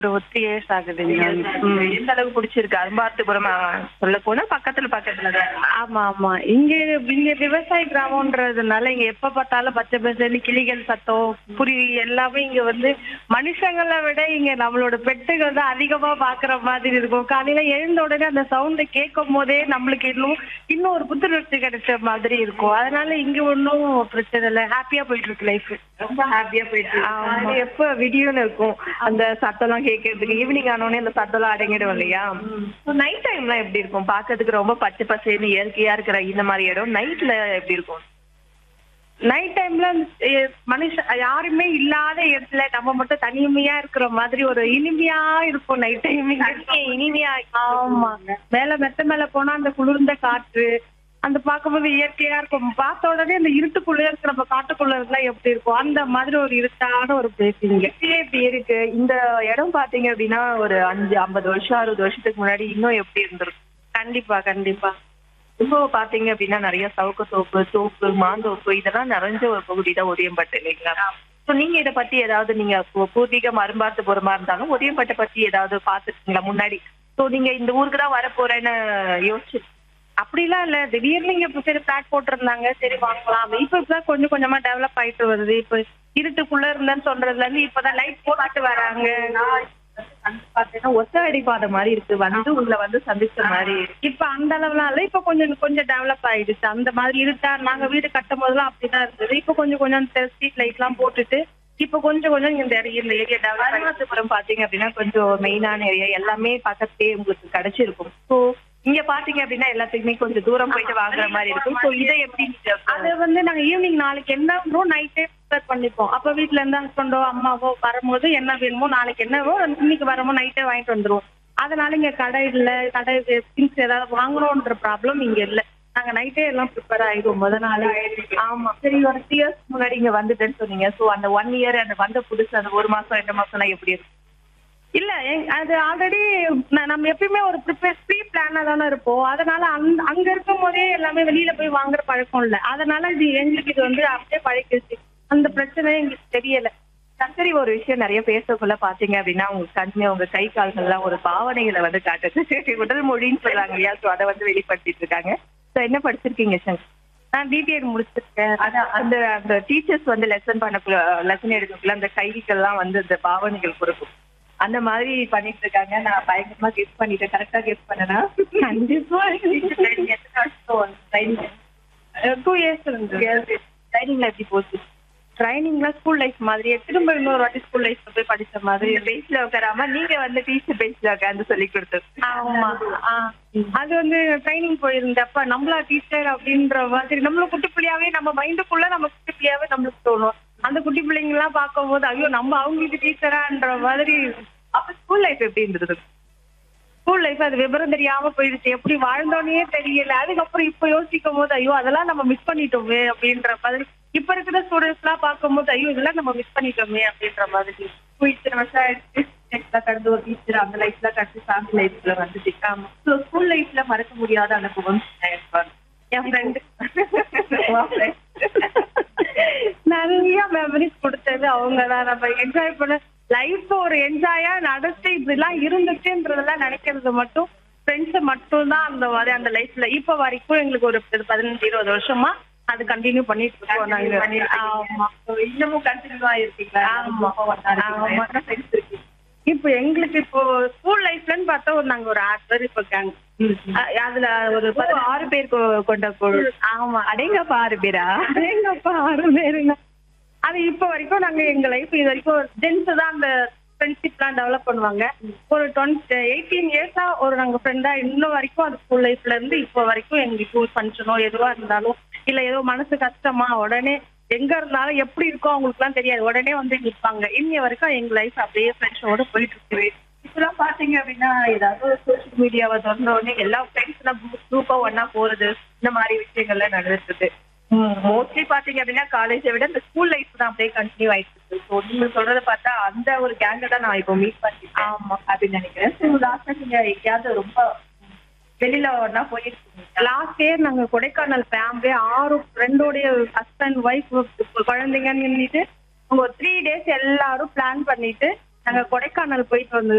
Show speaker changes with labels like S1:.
S1: ஒரு three years ஆகுதுங்க ம்.
S2: எந்த அளவுக்கு பிடிச்சிருக்கு அரும்பார்த்துபுரம் சொல்ல போனா பக்கத்துல பக்கத்துல தான்
S1: ஆமா ஆமா இங்க இங்க விவசாய கிராமம்ன்றதுனால இங்க எப்ப பார்த்தாலும் பச்சை பசேலி கிளிகள் சத்தம் புரி எல்லாமே இங்க வந்து மனுஷங்களை விட இங்க நம்மளோட பெட்டுகள் தான் அதிகமா பாக்குற மாதிரி இருக்கும் காலையில எழுந்த உடனே அந்த சவுண்ட கேட்கும் போதே நம்மளுக்கு இன்னும் இன்னும் ஒரு புத்துணர்ச்சி கிடைச்ச மாதிரி இருக்கும் அதனால இங்க ஒன்றும் பிரச்சனை இல்லை ஹாப்பியா போயிட்டு இருக்கு லைஃப்
S2: ரொம்ப ஹாப்பியா போயிட்டு
S1: ஆமா.
S2: அது எப்ப விடியோன்னு இருக்கும் அந்த சத்தம்லாம் கேட்கறதுக்கு ஈவினிங் ஆனோடனே அந்த சத்தம்லாம் அடங்கிடும் இல்லையா நைட் டைம்லாம் எப்படி இருக்கும் பார்க்கிறதுக்கு ரொம்ப பச்சை பசேன்னு இயற்கையா இருக்கிற இந்த மாதிரி இடம் நைட்ல எப்படி இருக்கும்
S1: நைட் டைம்ல மனுஷ யாருமே இல்லாத இடத்துல நம்ம மட்டும் தனிமையா இருக்கிற மாதிரி ஒரு இனிமையா இருக்கும் நைட் டைமிங்
S2: இனிமையா
S1: ஆமா மேல மெத்த மேல போனா அந்த குளிர்ந்த காற்று அந்த பார்க்கும்போது இயற்கையா இருக்கும் பார்த்த உடனே அந்த இருட்டுக்குள்ள இருக்கிற நம்ம காட்டுக்குள்ள இருக்கலாம் எப்படி இருக்கும் அந்த மாதிரி ஒரு இருட்டான ஒரு பிளேஸ் இங்க
S2: இப்படியே இப்படி இருக்கு இந்த இடம் பாத்தீங்க அப்படின்னா ஒரு அஞ்சு ஐம்பது வருஷம் அறுபது வருஷத்துக்கு முன்னாடி இன்னும் எப்படி இருந்திருக்கும்
S1: கண்டிப்பா கண்டிப்பா
S2: இப்போ பாத்தீங்க அப்படின்னா நிறைய சவுக்கு தோப்பு தோப்பு மாந்தோப்பு இதெல்லாம் நிறைஞ்ச ஒரு பகுதி தான் ஒடியம்பட்டு இல்லைங்களா ஸோ நீங்க இத பத்தி ஏதாவது நீங்க பூ- பூர்வீகம் அரும்பார்த்து போறமா இருந்தாலும் ஒடியம்பட்டை பத்தி ஏதாவது பாத்துருக்கீங்களா முன்னாடி ஸோ நீங்க இந்த ஊருக்கு தான் வரப்போறேன்னு யோசிச்சு
S1: அப்படிலாம் இல்ல திடீர்னு இங்க இப்ப சரி பிளாட் போட்டிருந்தாங்க சரி வாங்கலாம் இப்ப இப்பதான் கொஞ்சம் கொஞ்சமா டெவலப் ஆயிட்டு வருது இப்ப இருட்டுக்குள்ள இருந்தேன்னு சொல்றதுல இருந்து இப்பதான் லைட் போட்டு வராங்க
S2: பாத்தீங்கன்னா ஒத்த அடிப்பாத மாதிரி இருக்கு வந்து உங்களை வந்து சந்திச்ச மாதிரி
S1: இப்ப அந்த அளவுலாம் இல்ல இப்ப கொஞ்சம் கொஞ்சம் டெவலப் ஆயிடுச்சு அந்த மாதிரி இருக்கா நாங்க வீடு கட்டும் போதெல்லாம் அப்படிதான் இருந்தது இப்ப கொஞ்சம் கொஞ்சம் ஸ்ட்ரீட் லைட் எல்லாம் போட்டுட்டு இப்ப கொஞ்சம் கொஞ்சம் இந்த area- இந்த ஏரியா டெவலப்
S2: அருணாச்சபுரம் பாத்தீங்க அப்படின்னா கொஞ்சம் மெயினான ஏரியா எல்லாமே பக்கத்துலயே உங்களுக்கு கிடைச்சிருக்கும் ஸோ இங்க பாத்தீங்க அப்படின்னா எல்லாத்துக்குமே கொஞ்சம் தூரம் போயிட்டு வாங்குற மாதிரி இருக்கும் ஸோ இதை எப்படி நீங்க
S1: அது வந்து நாங்க ஈவினிங் நாளைக்கு என்ன வேணுமோ நைட்டே ப்ரிப்பேர் பண்ணிப்போம் அப்ப வீட்ல இருந்து ஹஸ்பண்டோ அம்மாவோ வரும்போது என்ன வேணுமோ நாளைக்கு என்னவோ இன்னைக்கு வரமோ நைட்டே வாங்கிட்டு வந்துருவோம் அதனால இங்க கடை இல்ல கடை திங்ஸ் ஏதாவது வாங்கணும்ன்ற ப்ராப்ளம் இங்க இல்ல நாங்க நைட்டே எல்லாம் ப்ரிப்பேர் ஆயிடுவோம் முத நாளே
S2: ஆமா சரி ஒரு த்ரீ இயர்ஸ் முன்னாடி இங்க வந்துட்டேன்னு சொன்னீங்க சோ அந்த ஒன் இயர் அந்த வந்த புதுசு அந்த ஒரு மாசம் ரெண்டு மாசம்லாம் எப்படி இருக்கும்
S1: இல்ல எங்- அது ஆல்ரெடி நம்ம எப்பயுமே ஒரு ப்ரிப்பேர் ப்ரீ பிளானா தானே இருப்போம் அதனால அந்த அங்க இருக்கும் போதே எல்லாமே வெளியில போய் வாங்குற பழக்கம் இல்ல அதனால இது எங்களுக்கு இது வந்து அப்படியே பழகிடுச்சு அந்த பிரச்சனை எங்களுக்கு தெரியல
S2: சரி ஒரு விஷயம் நிறைய பேசக்குள்ள பாத்தீங்க அப்படின்னா உங்க கண்ணு உங்க கை கால்கள்லாம் ஒரு பாவனைகளை வந்து காட்டுது உடல் மொழின்னு சொல்றாங்க இல்லையா சோ அதை வந்து வெளிப்படுத்திட்டு இருக்காங்க சோ என்ன படிச்சிருக்கீங்க சங்கர்
S1: நான் டிடிஎட் முடிச்சிருக்கேன்
S2: அதான் அந்த அந்த டீச்சர்ஸ் வந்து லெசன் பண்ணக்குள்ள லெசன் எடுக்கக்குள்ள அந்த கைகள்லாம் வந்து இந்த பாவனைகள் கொடுக்கும் அந்த மாதிரி பண்ணிட்டு இருக்காங்க நான் பயங்கரமா கெஸ் பண்ணிட்டேன் கரெக்டா கெஸ் பண்ணனா
S1: கண்டிப்பா டூ இயர்ஸ் இருந்து
S2: ட்ரைனிங்ல எப்படி போச்சு
S1: ட்ரைனிங்ல ஸ்கூல் லைஃப் மாதிரியே திரும்ப இன்னொரு வாட்டி ஸ்கூல் லைஃப்ல போய் படிச்ச மாதிரி
S2: இந்த பெஞ்ச்ல உட்காராம நீங்க வந்து டீச்சர் பெஞ்ச்ல உட்காந்து சொல்லி கொடுத்தது
S1: ஆமா ஆ. அது வந்து ட்ரைனிங் போயிருந்தப்ப நம்மளா டீச்சர் அப்படின்ற மாதிரி நம்மள குட்டி பிள்ளையாவே நம்ம மைண்டுக்குள்ள நம்ம குட்டி பிள்ளையாவே நம்மளுக்கு தோணும் அந்த குட்டி பிள்ளைங்க எல்லாம் பார்க்கும்போது ஐயோ நம்ம அவங்களுக்கு டீச்சரான்ற மாதிரி
S2: அப்ப ஸ்கூல் லைஃப் எப்படி இருந்தது
S1: ஸ்கூல் லைஃப் அது விவரம் தெரியாம போயிடுச்சு எப்படி வாழ்ந்தோன்னே தெரியல அதுக்கப்புறம் இப்ப யோசிக்கும் போது ஐயோ அதெல்லாம் நம்ம மிஸ் பண்ணிட்டோமே அப்படின்ற மாதிரி இப்ப இருக்கிற ஸ்டூடெண்ட்ஸ் எல்லாம் பார்க்கும்போது ஐயோ இதெல்லாம் நம்ம மிஸ் பண்ணிட்டோமே அப்படின்ற மாதிரி
S2: இப்போ இத்தனை வருஷம் ஆயிடுச்சு டென்த்ல கடந்து ஒரு டீச்சர் அந்த லைஃப்ல கடந்து ஃபேமிலி லைஃப்ல வந்துட்டு ஆமா ஸோ ஸ்கூல் லைஃப்ல மறக்க முடியாத அனுபவம்
S1: என் ஃப்ரெண்டு நிறைய மெமரிஸ் கொடுத்தது அவங்க தான் நம்ம என்ஜாய் பண்ண லைஃப் ஒரு என்ஜாயா நடத்தி இப்படிலாம் இருந்துச்சுன்றதெல்லாம் நினைக்கிறது மட்டும் ஃப்ரெண்ட்ஸ் மட்டும் தான் அந்த மாதிரி அந்த லைஃப்ல இப்ப வரைக்கும் எங்களுக்கு ஒரு பதினஞ்சு இருபது வருஷமா அது கண்டினியூ பண்ணிட்டு இருக்கோம் நாங்க ஆமா
S2: இன்னமும் கண்டினியூ ஆயிருக்கீங்களா
S1: ஆமா. ஆமா.
S2: ஃப்ரெண்ட்ஸ் இருக்கு
S1: இப்போ எங்களுக்கு இப்போ ஸ்கூல் லைஃப்லன்னு பார்த்தா ஒரு நாங்க ஒரு ஆறு பேர் இப்போ கேங் அதுல ஒரு
S2: ஓ, ஆறு பேர் கொ- கொண்ட குழு
S1: ஆமா
S2: அடேங்கப்பா ஆறு பேரா
S1: எங்கப்பா ஆறு பேருங்க அது இப்ப வரைக்கும் நாங்க எங்க லைஃப் இது வரைக்கும் ஜென்ஸ் தான் அந்த ஃப்ரெண்ட்ஷிப்லாம் டெவலப் பண்ணுவாங்க ஒரு டுவெண்ட்டி எயிட்டீன் இயர்ஸா ஒரு நாங்க ஃப்ரெண்டா இன்னும் வரைக்கும் அது ஸ்கூல் லைஃப்ல இருந்து இப்போ வரைக்கும் எங்களுக்கு ஒரு ஃபங்க்ஷனோ எதுவா இருந்தாலும் இல்ல ஏதோ மனசு கஷ்டமா உடனே எங்க இருந்தாலும் எப்படி இருக்கோ அவங்களுக்குலாம் தெரியாது உடனே வந்து நிற்பாங்க இன்னைய வரைக்கும் எங்க லைஃப் அப்படியே ஃப்ரெண்ட்ஸோட போயிட்டு இருக்கு
S2: இப்பெல்லாம் பாத்தீங்க அப்படின்னா ஏதாவது சோசியல் மீடியாவை திறந்த உடனே எல்லா ஃப்ரெண்ட்ஸ் எல்லாம் குரூப்பா ஒன்னா போறது இந்த மாதிரி விஷயங்கள்லாம் நடந்துட்டு இருக்கு மோஸ்ட்லி பாத்தீங்க அப்படின்னா காலேஜை விட இந்த ஸ்கூல் லைஃப் தான் அப்படியே கண்டினியூ ஆயிட்டு இருக்கு ஸோ நீங்க சொல்றத பார்த்தா அந்த ஒரு கேங்க தான் நான் இப்போ மீட் பண்ணிட்டேன் ஆமா அப்படின்னு நினைக்கிறேன் ஸோ லாஸ்டா நீங்க எங்கேயாவது ரொம்ப வெளியில ஒன்னா போயிருக்கீங்க
S1: லாஸ்ட் இயர் நாங்க கொடைக்கானல் ஃபேமிலி ஆறு ஃப்ரெண்டோடைய ஹஸ்பண்ட் ஒய்ஃப் குழந்தைங்கன்னு நின்றுட்டு அவங்க ஒரு த்ரீ டேஸ் எல்லாரும் பிளான் பண்ணிட்டு நாங்க கொடைக்கானல் போயிட்டு வந்தது